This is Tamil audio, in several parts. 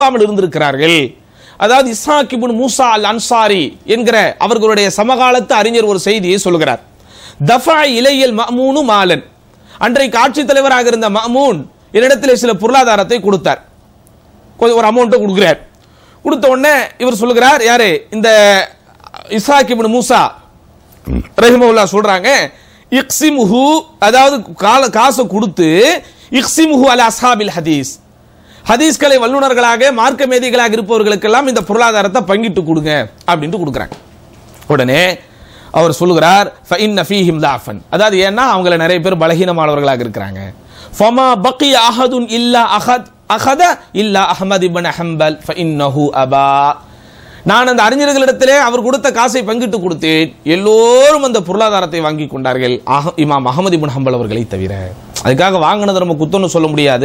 கொடுக்காமல் இருந்திருக்கிறார்கள் அதாவது இஸ்ஹாக் இப்னு மூசா அல் அன்சாரி என்கிற அவர்களுடைய சமகாலத்து அறிஞர் ஒரு செய்தியை சொல்கிறார் தஃபா இலையல் மஅமூனு மாலன் அன்றைக்கு ஆட்சித் தலைவராக இருந்த மஅமூன் என்னிடத்தில் சில பொருளாதாரத்தை கொடுத்தார் கொஞ்சம் ஒரு அமௌண்ட்டை கொடுக்குறார் கொடுத்த உடனே இவர் சொல்லுகிறார் யாரு இந்த இஸ்ஹாக் இப்னு மூசா ரஹிமவுல்லா சொல்றாங்க இக்ஸிமுஹு அதாவது கால காசை கொடுத்து இக்ஸிமுஹு அல அஸ்ஹாபில் ஹதீஸ் ஹதீஸ்களை வல்லுநர்களாக மார்க்க மேதைகளாக இருப்பவர்களுக்கெல்லாம் இந்த பொருளாதாரத்தை பங்கிட்டு கொடுங்க அப்படின்ட்டு கொடுக்குறாங்க உடனே அவர் சொல்லுகிறார் ஃபஇன்ன ஃபீஹிம் லாஃபன் அதாவது ஏன்னா அவங்கள நிறைய பேர் பலகீனமானவர்களாக இருக்கிறாங்க ஃபமா பக்கி அஹதுன் இல்லா அஹத் அஹத இல்லா அஹமது இப்னு ஹம்பல் ஃபஇன்னஹு அபா நான் அந்த அறிஞர்களிடத்திலே அவர் கொடுத்த காசை பங்கிட்டு கொடுத்தேன் எல்லோரும் அந்த பொருளாதாரத்தை வாங்கி கொண்டார்கள் அஹ- இமாம் அகமது இப்னு ஹம்பல் அவர்களை தவிர அதுக்காக வாங்கினதை நம்ம குத்தம்னு சொல்ல முடியாது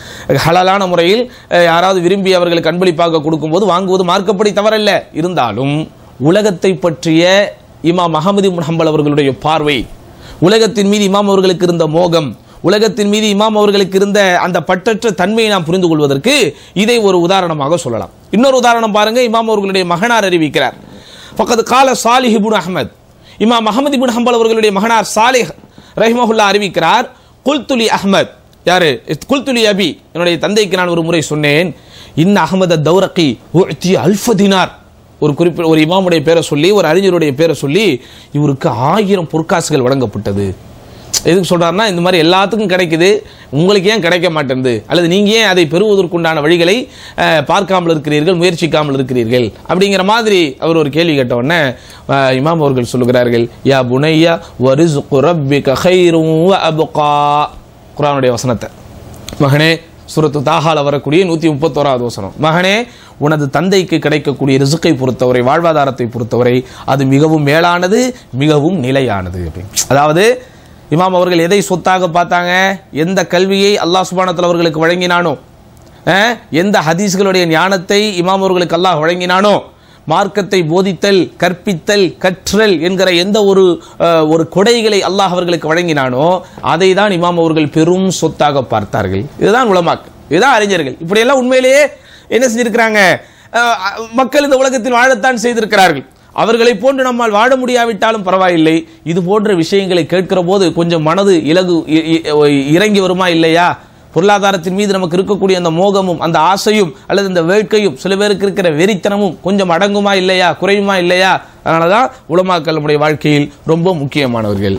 ஹலாலான முறையில் அஹ், யாராவது விரும்பி அவர்களுக்கு அன்பளிப்பாக கொடுக்கும்போது வாங்குவது மார்க்கப்படி தவறல்ல இருந்தாலும் உலகத்தை பற்றிய இமாம் அகமது இப்னு ஹம்பல் அவர்களுடைய பார்வை உலகத்தின் மீது இமாம் அவர்களுக்கு இருந்த மோகம் உலகத்தின் மீது இமாம் அவர்களுக்கு இருந்த அந்த பற்றற்ற தன்மையை நாம் புரிந்து கொள்வதற்கு இதை ஒரு உதாரணமாக சொல்லலாம் இன்னொரு உதாரணம் பாருங்க இமாம் அவர்களுடைய மகனார் அறிவிக்கிறார் பக்கத்து கால சாலிஹ் இப்னு அஹ்மத் இமாம் அஹமது இப்னு ஹம்பல் அவர்களுடைய மகனார் சாலிஹ் ரஹிமஹுல்லா அறிவிக்கிறார் குல்துலி அஹ்மத் யாரு குல்துலி அபி என்னுடைய தந்தைக்கு நான் ஒரு முறை சொன்னேன் இன்ன அஹமத தௌரகி உஅ்தி அல்ஃப தினார் ஒரு குறிப்பிட்ட ஒரு இமாமுடைய பேரை சொல்லி ஒரு அறிஞருடைய பேரை சொல்லி இவருக்கு ஆயிரம் பொற்காசுகள் வழங்கப்பட்டது எதுக்கு சொல்றாருன்னா இந்த மாதிரி எல்லாத்துக்கும் கிடைக்குது உங்களுக்கு ஏன் கிடைக்க மாட்டேங்குது அல்லது நீங்க ஏன் அதை பெறுவதற்குண்டான வழிகளை அஹ், பார்க்காமல் இருக்கிறீர்கள் முயற்சிக்காமல் இருக்கிறீர்கள் அப்படிங்கிற மாதிரி அவர் ஒரு கேள்வி கேட்ட உடனே அஹ், இமாம் அவர்கள் சொல்லுகிறார்கள் யா புனையா வரிசுகு ரப்பிக கைரும் அபுகா குரானுடைய வசனத்தை மகனே சூரத்து தாகால வரக்கூடிய நூத்தி முப்பத்தோராவது வசனம் மகனே உனது தந்தைக்கு கிடைக்கக்கூடிய ரிசுக்கை பொறுத்தவரை வாழ்வாதாரத்தை பொறுத்தவரை அது மிகவும் மேலானது மிகவும் நிலையானது அப்படின்னு. அதாவது இமாம் அவர்கள் எதை சொத்தாக பார்த்தாங்க எந்த கல்வியை அல்லாஹ் சுபானத்தில் அவர்களுக்கு வழங்கினானோ அஹ், எந்த ஹதீஸ்களுடைய ஞானத்தை இமாம் அவர்களுக்கு அல்லாஹ் வழங்கினானோ மார்க்கத்தை போதித்தல் கற்பித்தல் கற்றல் என்கிற எந்த ஒரு அஹ், ஒரு கொடைகளை அல்லாஹ் அவர்களுக்கு வழங்கினானோ அதை தான் இமாம் அவர்கள் பெரும் சொத்தாக பார்த்தார்கள் இதுதான் உலமாக் இதுதான் அறிஞர்கள் இப்படியெல்லாம் உண்மையிலேயே என்ன செஞ்சிருக்கிறாங்க அஹ், மக்கள் இந்த உலகத்தில் வாழத்தான் செய்திருக்கிறார்கள் அவர்களை போன்று நம்மால் வாழ முடியாவிட்டாலும் பரவாயில்லை இது போன்ற விஷயங்களை கேட்கிற போது கொஞ்சம் மனது இலகு இ- இ- இறங்கி வருமா இல்லையா பொருளாதாரத்தின் மீது நமக்கு இருக்கக்கூடிய அந்த மோகமும் அந்த ஆசையும் அல்லது இந்த வேட்கையும் சில பேருக்கு இருக்கிற வெறித்தனமும் கொஞ்சம் அடங்குமா இல்லையா குறையுமா இல்லையா அதனாலதான் உலமாக்கள் நம்முடைய வாழ்க்கையில் ரொம்ப முக்கியமானவர்கள்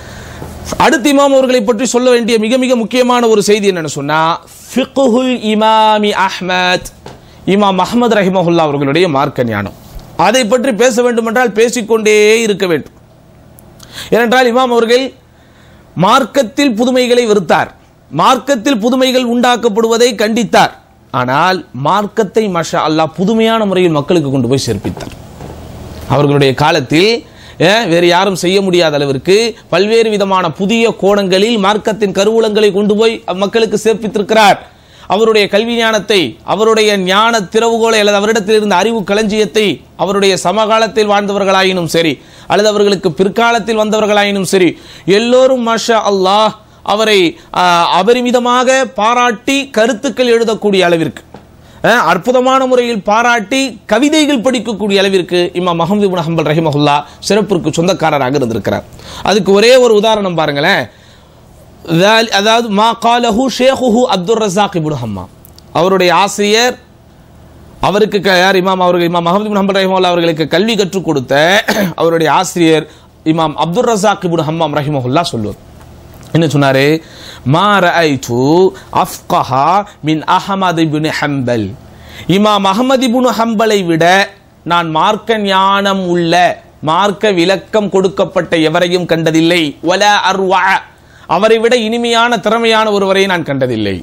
அடுத்து இமாம் அவர்களை பற்றி சொல்ல வேண்டிய மிக மிக முக்கியமான ஒரு செய்தி என்னன்னு சொன்னா ஃபிக்ஹுல் இமாமி அஹ்மத் இமாம் அஹ்மத் ரஹிமஹுல்லா அவர்களுடைய மார்க்க ஞானம் அதை பற்றி பேச வேண்டும் என்றால் பேசிக்கொண்டே இருக்க வேண்டும் ஏனென்றால் இமாம் அவர்கள் மார்க்கத்தில் புதுமைகளை வெறுத்தார் மார்க்கத்தில் புதுமைகள் உண்டாக்கப்படுவதை கண்டித்தார் ஆனால் மார்க்கத்தை மஷா அல்லாஹ் புதுமையான முறையில் மக்களுக்கு கொண்டு போய் சேர்ப்பித்தார் அவர்களுடைய காலத்தில் அஹ், வேறு யாரும் செய்ய முடியாத அளவிற்கு பல்வேறு விதமான புதிய கோணங்களில் மார்க்கத்தின் கருவூலங்களை கொண்டு போய் மக்களுக்கு சேர்ப்பித்திருக்கிறார் அவருடைய கல்வி ஞானத்தை அவருடைய ஞான திறவுகோலை அல்லது அவரிடத்தில் இருந்த அறிவு களஞ்சியத்தை அவருடைய சமகாலத்தில் வாழ்ந்தவர்களாயினும் சரி அல்லது அவர்களுக்கு பிற்காலத்தில் வந்தவர்களாயினும் சரி எல்லோரும் மாஷா அல்லாஹ் அவரை ஆஹ், அபரிமிதமாக பாராட்டி கருத்துக்கள் எழுதக்கூடிய அளவிற்கு அஹ், அற்புதமான முறையில் பாராட்டி கவிதைகள் படிக்கக்கூடிய அளவிற்கு இமாம் மஹமது இப்னு ஹம்பல் ரஹிமஹுல்லா சிறப்பிற்கு சொந்தக்காரராக இருந்திருக்கிறார் அதுக்கு ஒரே ஒரு உதாரணம் பாருங்களேன் ذال- அதாவது மா காலஹு ஷேகுஹு அப்துல் ரஸாக் இப்னு ஹம்மாம் அவருடைய ஆசிரியர் அவருக்கு க- யார் இமாம் அவர்கள் இமாம் மஹமது இப்னு ஹம்பல் ரஹிமஹுல்லா அவர்களுக்கு கல்வி கற்றுக் கொடுத்த அவருடைய ஆசிரியர் இமாம் அப்துல் ரஸாக் இப்னு ஹம்மாம் ரஹிமஹுல்லா சொல்லுவார் என்ன சொன்னாரு மா ரஐது அஃப்கஹா மின் அஹமது இப்னு ஹம்பல் இமாம் அஹமது இப்னு ஹம்பலை விட நான் மார்க்க ஞானம் உள்ள மார்க்க விளக்கம் கொடுக்கப்பட்ட எவரையும் கண்டதில்லை வல அர்வா அவரை விட இனிமையான திறமையான ஒருவரை நான் கண்டதில்லை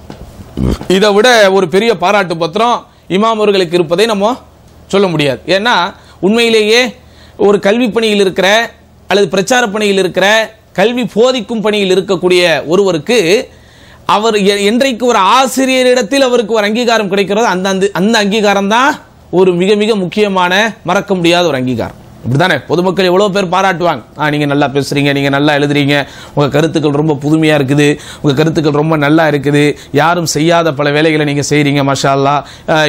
இதை விட ஒரு பெரிய பாராட்டு பத்திரம் இமாம் அவர்களுக்கு இருப்பதை நம்ம சொல்ல முடியாது ஏன்னா உண்மையிலேயே ஒரு கல்வி பணியில் இருக்கிற அல்லது பிரச்சார பணியில் இருக்கிற கல்வி போதிக்கும் பணியில் இருக்கக்கூடிய ஒருவருக்கு அவர் எ- என்றைக்கு ஒரு ஆசிரியரிடத்தில் அவருக்கு ஒரு அங்கீகாரம் கிடைக்கிறதோ அந்த அந்த அந்த அங்கீகாரம் தான் ஒரு மிக மிக முக்கியமான மறக்க முடியாத ஒரு அங்கீகாரம் இப்படிதானே பொதுமக்கள் எவ்வளோ பேர் பாராட்டுவாங்க ஆ நீங்கள் நல்லா பேசுறீங்க நீங்கள் நல்லா எழுதுறீங்க உங்கள் கருத்துக்கள் ரொம்ப புதுமையாக இருக்குது உங்கள் கருத்துக்கள் ரொம்ப நல்லா இருக்குது யாரும் செய்யாத பல வேலைகளை நீங்கள் செய்கிறீங்க மஷா அல்லாஹ்